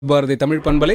பாரதி தமிழ் பண்பலை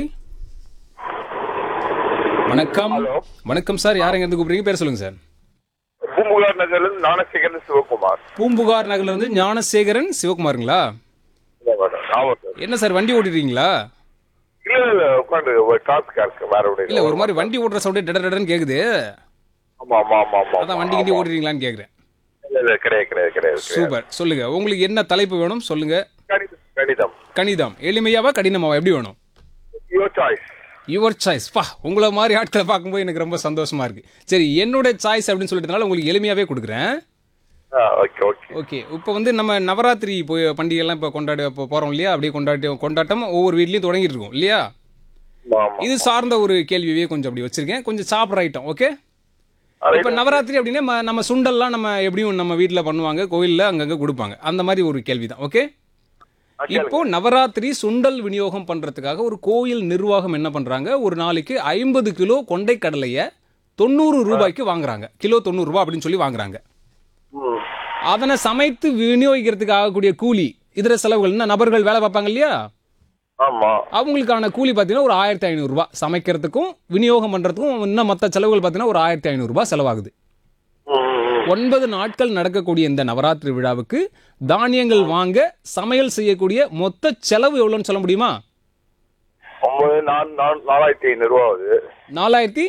வணக்கம் ஹலோ. வணக்கம் சார் யார் எங்க இருந்து கூப்பிடுறீங்க பேர் சொல்லுங்க சார் பூம்புகார் நகர்ல இருந்து ஞானசேகரன் சிவகுமார் பூம்புகார் நகர்ல இருந்து ஞானசேகரன் சிவகுமாருங்களா இல்ல மேடம் ஆமா சார் என்ன சார் வண்டி ஓட்டிடுறீங்களா இல்ல இல்ல உட்காந்து ஒரு டிராபிக்கா இருக்கு வேற ஒன்றும் இல்ல ஒரு மாதிரி வண்டி ஓட்டுற சவுண்டே டட டடன்னு கேக்குது ஆமா ஆமா ஆமா ஆமா அதான் வண்டி கிண்டி ஓட்டுறீங்களான்னு கேக்குறேன் இல்ல இல்ல கிடையாது கிடையாது கிடையாது கிடையாது. சூப்பர் சொல்லுங்க உங்களுக்கு என்ன தலைப்பு வேணும் சொல்லுங்க கணிதம் கணிதம் கணிதம் எளிமையாவா கடினமாவா எப்படி வேணும் யுவர் சாய்ஸ் யுவர் சாய்ஸ் பா உங்களை மாதிரி ஆட்களை பார்க்கும்போது எனக்கு ரொம்ப சந்தோஷமா இருக்கு சரி என்னோட சாய்ஸ் அப்படின்னு சொல்லிட்டனால உங்களுக்கு எளிமையாவே கொடுக்குறேன் ஓகே ஓகே ஓகே இப்போ வந்து நம்ம நவராத்திரி போய் பண்டிகைலாம் இப்போ கொண்டாட இப்போ போகிறோம் இல்லையா அப்படியே கொண்டாடி கொண்டாட்டம் ஒவ்வொரு வீட்லேயும் தொடங்கிட்டு இருக்கோம் இல்லையா ஆமா ஆமா இது சார்ந்த ஒரு கேள்வியே கொஞ்சம் அப்படி வச்சிருக்கேன் கொஞ்சம் சாப்பிட்ற ஐட்டம் ஓகே இப்போ நவராத்திரி அப்படின்னா ம- நம்ம சுண்டல்லாம் நம்ம எப்படியும் நம்ம வீட்டில் பண்ணுவாங்க கோயிலில் அங்கங்கே கொடுப்பாங்க அந்த மாதிரி ஒரு கேள்வி தான் ஓகே இப்போ நவராத்திரி சுண்டல் விநியோகம் பண்றதுக்காக ஒரு கோயில் நிர்வாகம் என்ன பண்றாங்க ஒரு நாளைக்கு ஐம்பது கிலோ கொண்டை கடலையை தொண்ணூறு ரூபாய்க்கு வாங்குறாங்க கிலோ தொண்ணூறு ரூபாய் அப்படின்னு சொல்லி வாங்குறாங்க ம். அதனை சமைத்து விநியோகிக்கிறதுக்கு ஆகக்கூடிய கூலி இதர செலவுகள் என்ன நபர்கள் வேலை பார்ப்பாங்க இல்லையா ஆமா அவங்களுக்கான கூலி பார்த்தீங்கன்னா ஒரு ஆயிரத்தி ஐநூறுரூபா சமைக்கிறதுக்கும் விநியோகம் பண்ணுறதுக்கும் இன்னும் மற்ற செலவுகள் பார்த்தீங்கன்னா ஒரு ஆயிரத்தி ஐநூறுரூபா செலவாகுது ம், ம். ஒன்பது நாட்கள் நடக்கக்கூடிய இந்த நவராத்திரி விழாவுக்கு தானியங்கள் வாங்க சமையல் செய்யக்கூடிய மொத்த செலவு எவ்வளோன்னு சொல்ல முடியுமா ஒன்பது நான் நான் நாலாயிரத்தி ஐநூறு ரூபா ஆகுது நாலாயிரத்தி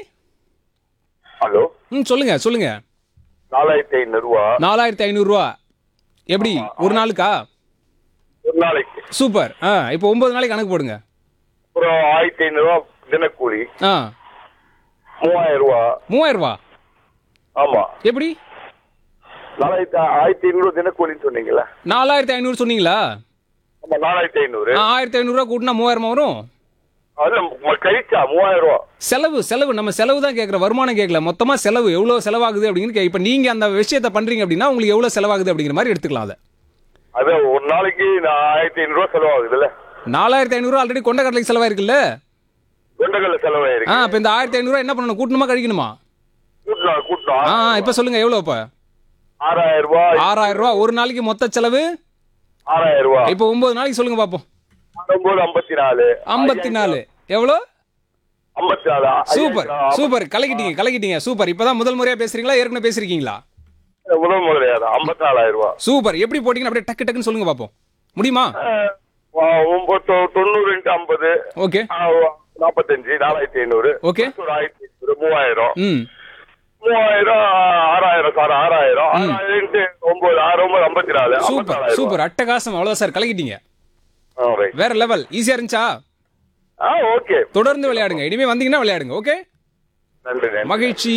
ஹலோ ம் சொல்லுங்க சொல்லுங்க நாலாயிரத்தி ஐநூறு ரூபா நாலாயிரத்தி ஐநூறுரூவா எப்படி ஒரு நாளுக்கா ஒரு நாளைக்கு சூப்பர் ஆ இப்போ ஒன்பது நாளைக்கு கணக்கு போடுங்க அப்புறம் ஆயிரத்தி ஐநூறு ரூபா தினக்கூலி ஆ மூவாயிரம் ரூபா மூவாயிரம் ரூபா ஆமா எப்படி நாலாயிரத்தி ஆயிரத்தி ஐநூறு தினக்கூலின்னு சொன்னீங்களா நாலாயிரத்தி ஐநூறு சொன்னீங்களா ஆமா நாலாயிரத்தி ஐநூறு ஆ, ஆயிரத்தி ஐநூறுரூவா கூட்டினா மூவாயிரமா வரும் அது ம- கழிச்சா மூவாயிரம் ரூபா செலவு செலவு நம்ம செலவு தான் கேட்குற வருமானம் கேட்கல மொத்தமாக செலவு எவ்வளோ செலவாகுது அப்படின்னு இப்போ நீங்கள் அந்த விஷயத்தை பண்ணுறீங்க அப்படின்னா உங்களுக்கு எவ்வளோ செலவாகுது அப்படிங்கிற மாதிரி எடுத்துக்கலாம் அதை அது ஒரு நாளைக்கு நான் ஆயிரத்தி ஐநூறு ரூபா செலவாகுதுல்ல நாலாயிரத்தி ஐநூறுரூவா ஆல்ரெடி கொண்ட கடலைக்கு செலவாயிருக்குல்ல கொண்டகல்ல ஆ செலவாயிருக்கு இப்போ இந்த ஆயிரத்தி ஐநூறுரூவா என்ன பண்ணணும் கூட்டணுமா கழிக்கணுமா கூட்டணும் ஆ கூட்டணும் இப்போ சொல்லுங்கள் எவ்வளோ இப்போ ஆறாயிரம் ரூபாய் ஆறாயிரம் ரூபா ஒரு நாளைக்கு மொத்த செலவு ஆறாயிரம் ரூபாய் இப்போ ஒன்பது நாளைக்கு சொல்லுங்க பார்ப்போம் ஒன்பது ஐம்பத்தி நாலு ஐம்பத்தி நாலு எவ்வளோ ஐம்பத்தி நாலு சூப்பர் சூப்பர் கலக்கிட்டீங்க கலக்கிட்டீங்க சூப்பர் இப்பதான் முதல் முறையா பேசுறீங்களா ஏற்கனவே பேசிருக்கீங்களா முதல் முதலையா ஐம்பத்தி நாலாயிரம் ரூபாய் சூப்பர் எப்படி போட்டீங்கன்னு அப்படியே டக்கு டக்குன்னு சொல்லுங்க பார்ப்போம் முடியுமா அஹ், ஆ, ஒன்பது தொ- தொண்ணூறு இன்ட்டு ஐம்பது ஓகே ஆ, நாற்பத்தஞ்சு நாலாயிரத்தி ஐநூறு ஓகே ஒரு ஆயிரத்தி ஐநூறு மூவாயிரம் ம் மூவாயிரம் ஆறாயிரம் சார் ஆறாயிரம் ஆறாயிரம் இன்ட்டு ஒன்பது ஆறு ஒன்பது ஐம்பத்தி நாலு ஐம்பத்தி சூப்பர் நாலாயிரம் சூப்பர் அட்டகாசம் அவ்வளவுதான் சார் கலக்கிட்டீங்க ஆ, right. வேற லெவல் ஈஸியா இருந்துச்சா ஆ ஓகே தொடர்ந்து விளையாடுங்க இனிமே வந்தீங்கன்னா விளையாடுங்க ஓகே நன்றி நன்றி மகிழ்ச்சி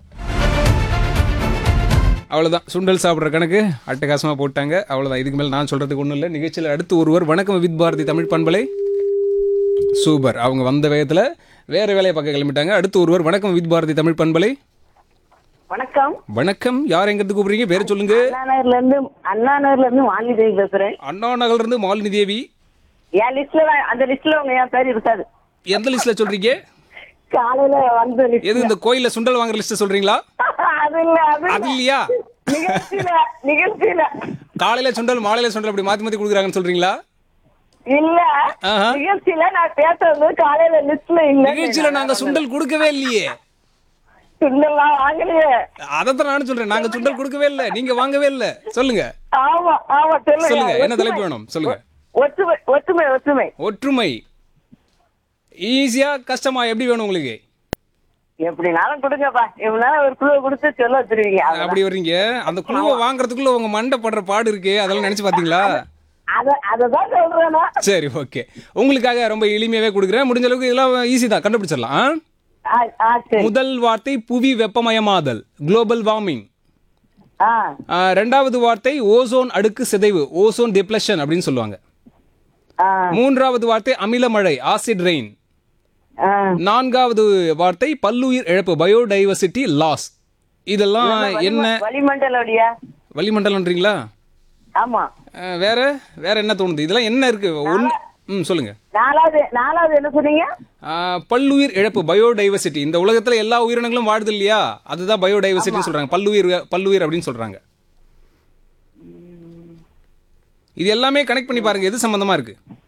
அவ்வளவுதான் சுண்டல் சாப்பிட்ற கணக்கு அட்டகாசமா போட்டாங்க அவ்வளவுதான் இதுக்கு மேல நான் சொல்றதுக்கு ஒண்ணும் இல்லை நிகழ்ச்சியில் அடுத்து ஒருவர் வணக்கம் வித் பாரதி தமிழ் பண்பலை சூப்பர் அவங்க வந்த வேகத்துல வேற வேலையை பார்க்க கிளம்பிட்டாங்க அடுத்து ஒருவர் வணக்கம் வித் பாரதி தமிழ் பண்பலை வணக்கம் வணக்கம் யார் எங்க இருந்து கூப்பிடுறீங்க பேர் சொல்லுங்க அண்ணா நகர்ல இருந்து அண்ணா நகர்ல இருந்து மாலிதேவி பேசுறேன் அண்ணா நகர்ல இருந்து மாலினி தேவி என் லிஸ்ட்ல அந்த லிஸ்ட்ல உங்க என் பேர் இருக்காது எந்த லிஸ்ட்ல சொல்றீங்க காலையில வந்து list- எது இந்த கோயில்ல சுண்டல் வாங்குற லிஸ்ட் சொல்றீங்களா அது இல்ல அது அது இல்ல. இல்லையா நிகழ்ச்சியில நிகழ்ச்சியில காலையில சுண்டல் மாலையில சுண்டல் அப்படி மாத்தி மாத்தி கொடுக்குறாங்கன்னு சொல்றீங்களா இல்ல ஆஹா. நிகழ்ச்சியில நான் பேசுறது காலையில லிஸ்ட்ல இல்ல நிகழ்ச்சியில நாங்க சுண்டல் கொடுக்கவே இல்லையே சுண்டெல்லாம் வாங்கலையே அதைத்தான் நானும் சொல்றேன் நாங்க சுண்டல் கொடுக்கவே இல்ல நீங்க வாங்கவே இல்ல சொல்லுங்க ஆமா ஆமா சொல்லுங்க சொல்லுங்க என்ன ஒற்றுமை. தலைப்பு வேணும் சொல்லுங்க ஒற்றுமை ஒற்றுமை ஒற்றுமை ஒற்றுமை ஈஸியா கஷ்டமா எப்படி வேணும் உங்களுக்கு எப்படினாலும் கொடுங்கப்பா எப்படினாலும் ஒரு குழு கொடுத்து சொல்ல வச்சிருவீங்க அவ்வளவுதான். அப்படி வர்றீங்க அந்த குழுவை வாங்குறதுக்குள்ள உங்க மண்டை படுற பாடு இருக்கு அதெல்லாம் நினைச்சு பாத்தீங்களா அத அததான் சொல்றேன்னா சரி ஓகே உங்களுக்காக ரொம்ப எளிமையாவே கொடுக்குறேன் முடிஞ்ச அளவுக்கு இதெல்லாம் ஈஸி தான் கண்டுபிடிச்சிடலாம் ஆ? ஆ, ஆ, சரி முதல் வார்த்தை புவி வெப்பமயமாதல் குளோபல் வார்மிங் ஆ ரெண்டாவது வார்த்தை ஓசோன் அடுக்கு சிதைவு ஓசோன் டிப்ளஷன் அப்படின்னு சொல்லுவாங்க ஆ மூன்றாவது வார்த்தை அமில மழை ஆசிட் ரெயின் ஆ நான்காவது வார்த்தை பல்லுயிர் இழப்பு பயோடைவர்சிட்டி லாஸ் இதெல்லாம் என்ன வளிமண்டலோடியா வளிமண்டலம்ன்றீங்களா ஆமா அஹ், வேற வேற என்ன தோணுது இதெல்லாம் என்ன இருக்கு ஒன்று ம் சொல்லுங்க நாலாவது நாலாவது என்ன சொன்னீங்க அஹ், பல்லுயிர் இழப்பு பயோடைவர்சிட்டி இந்த உலகத்துல எல்லா உயிரினங்களும் வாடுது இல்லையா அதுதான் பயோடைவர்சிட்டின்னு சொல்றாங்க பல்லுயிர் பல்லுயிர் அப்படின்னு சொல்றாங்க இது எல்லாமே கனெக்ட் பண்ணி பாருங்க எது சம்பந்தமா இருக்கு